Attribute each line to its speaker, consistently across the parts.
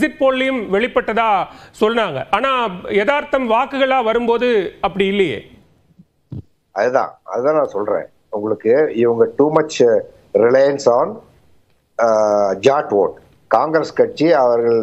Speaker 1: exit போல்லையும் வெளிப்பட்டதா சொன்னாங்க ஆனா யதார்த்தம் வாக்குகளா வரும்போது அப்படி இல்லையே
Speaker 2: அதுதான் அதுதான் நான் சொல்றேன் உங்களுக்கு இவங்க too much reliance on Jat vote Congress கட்சி அவர்கள்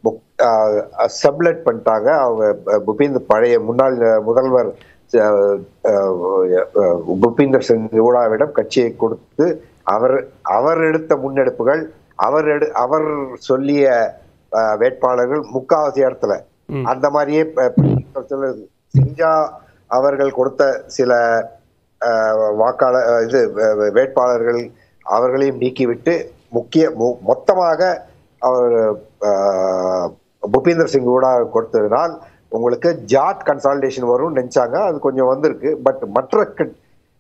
Speaker 2: சப்லெட் பண்ணிட்டாங்க அவங்க அஹ், புபீந்தர் பழைய முன்னாள் முதல்வர் அஹ், அஹ், புபீந்தர் சிங் ஹூடாவிடம் கட்சியை கொடுத்து அவர் அவர் எடுத்த முன்னெடுப்புகள் அவர் எடு அவர் சொல்லிய அஹ், வேட்பாளர்கள் முக்காவாசி இடத்துல அந்த மாதிரியே ப- ப- சிஞ்சா அவர்கள் கொடுத்த சில அஹ், வாக்காளர் அஹ், இது அஹ், வேட்பாளர்கள் அவர்களையும் நீக்கிவிட்டு முக்கிய மு- மொத்தமாக அவர் அஹ், புபீந்தர் சிங் கூட கொடுத்ததுனால் உங்களுக்கு ஜாட் கன்சால்டேஷன் வரும்னு நினைச்சாங்க அது கொஞ்சம் வந்திருக்கு பட் மற்ற க-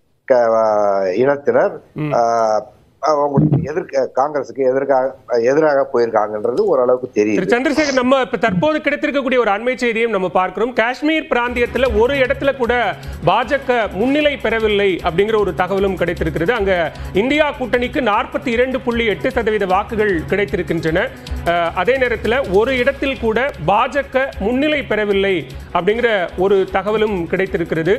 Speaker 2: க- இனத்தினர் அஹ், அவங்களுக்கு எதிர்க்க காங்கிரஸுக்கு எதிர்க்காக எதிராக போயிருக்காங்கன்றது ஓரளவுக்கு தெரியுது
Speaker 1: திரு சந்திரசேகர் நம்ம இப்ப தற்போது கிடைத்திருக்கக்கூடிய ஒரு அண்மை செய்தியும் நம்ம பார்க்கிறோம் காஷ்மீர் பிராந்தியத்துல ஒரு இடத்துல கூட பாஜக முன்னிலை பெறவில்லை அப்படிங்கிற ஒரு தகவலும் கிடைத்திருக்கிறது அங்க இந்தியா கூட்டணிக்கு நாற்பத்தி இரண்டு புள்ளி எட்டு சதவீத வாக்குகள் கிடைத்திருக்கின்றன அஹ், அதே நேரத்தில் ஒரு இடத்தில் கூட பாஜக முன்னிலை பெறவில்லை அப்படிங்கிற ஒரு தகவலும் கிடைத்திருக்கிறது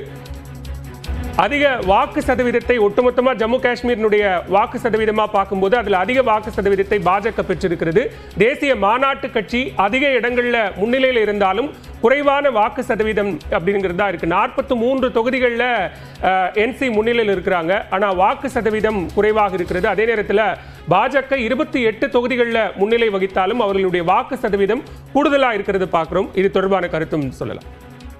Speaker 1: அதிக வாக்கு சதவீதத்தை ஒட்டுமொத்தமா ஜம்மு காஷ்மீரினுடைய வாக்கு சதவீதமா பார்க்கும்போது அதுல அதிக வாக்கு சதவீதத்தை பாஜக பெற்றிருக்கிறது தேசிய மாநாட்டு கட்சி அதிக இடங்கள்ல முன்னிலையில் இருந்தாலும் குறைவான வாக்கு சதவீதம் அப்படிங்கிறது தான் இருக்கு நாற்பத்தி மூன்று தொகுதிகளில் என்சி முன்னிலையில் இருக்கிறாங்க ஆனா வாக்கு சதவீதம் குறைவாக இருக்கிறது அதே நேரத்தில் பாஜக இருபத்தி எட்டு தொகுதிகளில் முன்னிலை வகித்தாலும் அவர்களுடைய வாக்கு சதவீதம் கூடுதலா இருக்கிறது பார்க்கிறோம் இது தொடர்பான கருத்தும் சொல்லலாம்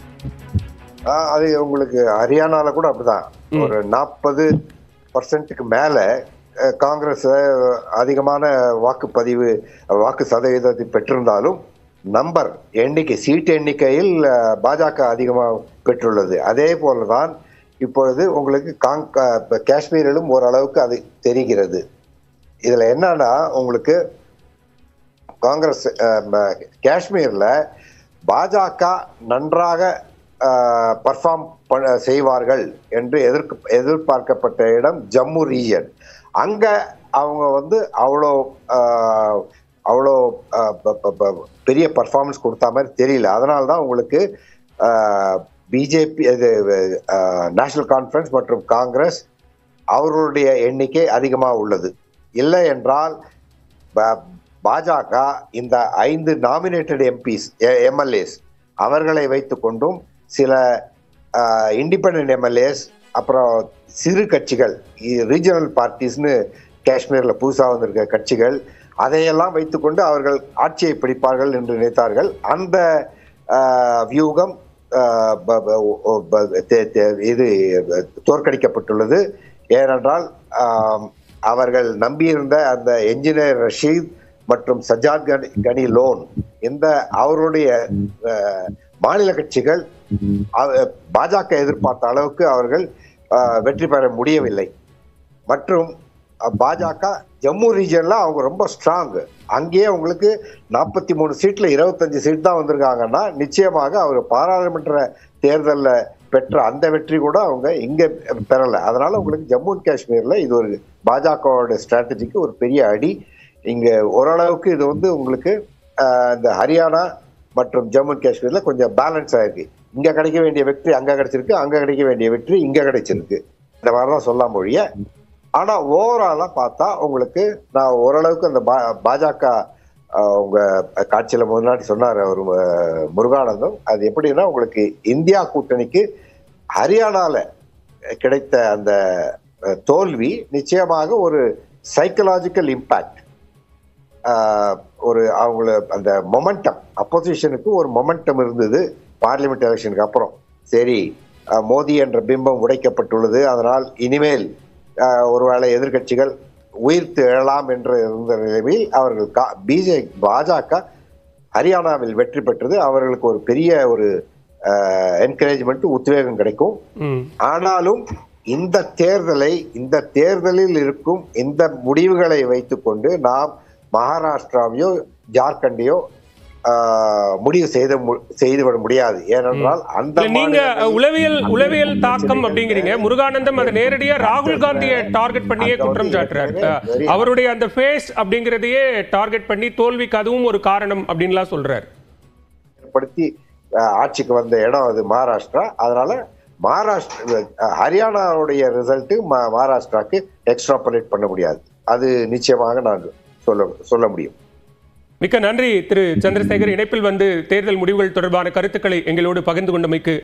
Speaker 2: ஆஹ் அது உங்களுக்கு ஹரியானால கூட அப்படிதான் ஒரு நாற்பது பர்சன்ட்டுக்கு மேல அஹ், காங்கிரஸ் அஹ், அதிகமான வாக்குப்பதிவு வாக்கு சதவீதத்தை பெற்றிருந்தாலும் நம்பர் எண்ணிக்கை சீட்டு எண்ணிக்கையில் அஹ், பாஜக அதிகமாக பெற்றுள்ளது அதே போலதான் இப்பொழுது உங்களுக்கு காங் க- காஷ்மீரிலும் ஓரளவுக்கு அது தெரிகிறது இதுல என்னன்னா உங்களுக்கு காங்கிரஸ் அஹ், ம- காஷ்மீர்ல பாஜக நன்றாக பர்ஃபார்ம் செய்வார்கள் என்று எதிர்க்க எதிர்பார்க்கப்பட்ட இடம் ஜம்மு ரீஜன் அங்க அவங்க வந்து அவ்வளோ அஹ், அவ்வளோ அஹ், ப- ப- ப- பெரிய பர்ஃபார்மன்ஸ் கொடுத்த மாதிரி தெரியல அதனால தான் உங்களுக்கு பிஜேபி இது நேஷனல் கான்ஃபரன்ஸ் மற்றும் காங்கிரஸ் அவர்களுடைய எண்ணிக்கை அதிகமாக உள்ளது இல்லை என்றால் ப- பாஜக இந்த ஐந்து நாமினேட்டட் எம்பிஸ் எம்எல்ஏஸ் அவர்களை வைத்துக்கொண்டும் சில இண்டிபெண்ட் எம்எல்ஏஸ் அப்புறம் சிறு கட்சிகள் ரீஜனல் பார்ட்டிஸ்னு காஷ்மீர்ல புதுசாக வந்திருக்க கட்சிகள் அதையெல்லாம் வைத்துக்கொண்டு அவர்கள் ஆட்சியை பிடிப்பார்கள் என்று நினைத்தார்கள் அந்த ஆஹ், வியூகம் ஆஹ், ப- ப- ஒ- ப- தே- தே- இது தோற்கடிக்கப்பட்டுள்ளது ஏனென்றால் ஆம், அவர்கள் நம்பியிருந்த அந்த என்ஜினியர் ரஷீத் மற்றும் சஜாத் கனி கனி லோன் இந்த அவருடைய அஹ், மாநில கட்சிகள் அவ- பாஜக எதிர்பார்த்த அளவுக்கு அவர்கள் அஹ், வெற்றி பெற முடியவில்லை மற்றும் அஹ், பாஜக ஜம்மு ரீஜன்ல அவங்க ரொம்ப ஸ்ட்ராங் அங்கேயே உங்களுக்கு நாற்பத்தி மூணு சீட்ல இருபத்தஞ்சு சீட் தான் வந்திருக்காங்கன்னா நிச்சயமாக அவர் பாராளுமன்ற தேர்தல்ல பெற்ற அந்த வெற்றி கூட அவங்க இங்க பெறல அதனால உங்களுக்கு ஜம்மு அண்ட் காஷ்மீர்ல இது ஒரு பாஜகவோட ஸ்ட்ராட்டஜிக்கு ஒரு பெரிய அடி இங்க ஓரளவுக்கு இது வந்து உங்களுக்கு ஆஹ், இந்த ஹரியானா மற்றும் ஜம்மு அண்ட் காஷ்மீர்ல கொஞ்சம் பேலன்ஸ் ஆயிருக்கு இங்க கிடைக்க வேண்டிய வெற்றி அங்க கிடைச்சிருக்கு அங்க கிடைக்க வேண்டிய வெற்றி இங்க கிடைச்சிருக்கு இந்த மாதிரிதான் சொல்லலாம் மொழிய ஆனா ஓவராலா பார்த்தா உங்களுக்கு நான் ஓரளவுக்கு அந்த பா- பாஜக ஆஹ், உங்க காட்சியில முன்னாடி சொன்னார் அவர் ஆஹ், முருகானந்தம் அது எப்படின்னா உங்களுக்கு இந்தியா கூட்டணிக்கு ஹரியானால கிடைத்த அந்த அஹ், தோல்வி நிச்சயமாக ஒரு சைக்கலாஜிக்கல் இம்பாக்ட் ஒரு அவங்கள அந்த மொமெண்டம் அப்போசிஷனுக்கு ஒரு மொமெண்டம் இருந்தது பார்லிமெண்ட் எலெக்ஷனுக்கு அப்புறம் சரி அஹ், மோடி என்ற பிம்பம் உடைக்கப்பட்டுள்ளது அதனால் இனிமேல் அஹ், ஒருவேளை எதிர்க்கட்சிகள் உயிர்த்து எழலாம் என்று இருந்த நிலையில் அவர்கள் பிஜே பாஜக ஹரியானாவில் வெற்றி பெற்றது அவர்களுக்கு ஒரு பெரிய ஒரு என்கரேஜ்மெண்ட் உத்வேகம் கிடைக்கும்
Speaker 1: ம்
Speaker 2: ஆனாலும் இந்த தேர்தலை இந்த தேர்தலில் இருக்கும் இந்த முடிவுகளை வைத்துக்கொண்டு நாம் மகாராஷ்டிராவையோ ஜார்க்கண்டையோ ஆஹ், முடிவு செய்து மு- செய்துவிட முடியாது ஏனென்றால் அந்த
Speaker 1: இல்ல நீங்க
Speaker 2: மாநிலங்களில்
Speaker 1: உளவியல்
Speaker 2: அந்த
Speaker 1: உளவியல் தாக்கம்
Speaker 2: பிரச்சனைகள்
Speaker 1: அப்படிங்கிறீங்க முருகானந்தம் அதை நேரடியா ராகுல் காந்தியை டார்கெட் பண்ணியே
Speaker 2: அங்க வந்து
Speaker 1: குற்றம் சாட்டுறாரு
Speaker 2: ஏற்கனவே very-
Speaker 1: அவருடைய அந்த ஃபேஸ் அப்படிங்கறதையே டார்கெட் பண்ணி தோல்விக்கு அதுவும் ஒரு காரணம் அப்படின்லாம் சொல்றாரு
Speaker 2: ஏற்படுத்தி அஹ், ஆட்சிக்கு வந்த இடம் அது மகாராஷ்டிரா அதனால மகாராஷ்டிரா அஹ், ஹரியானாவுடைய ரிசல்ட் மகாராஷ்டிராக்கு எக்ஸ்ட்ராபுலேட் பண்ண முடியாது அது நிச்சயமாக நான் சொல்ல சொல்ல முடியும்
Speaker 1: மிக்க நன்றி திரு சந்திரசேகர் இணைப்பில் வந்து தேர்தல் முடிவுகள் தொடர்பான கருத்துக்களை எங்களோடு பகிர்ந்து கொண்டமைக்கு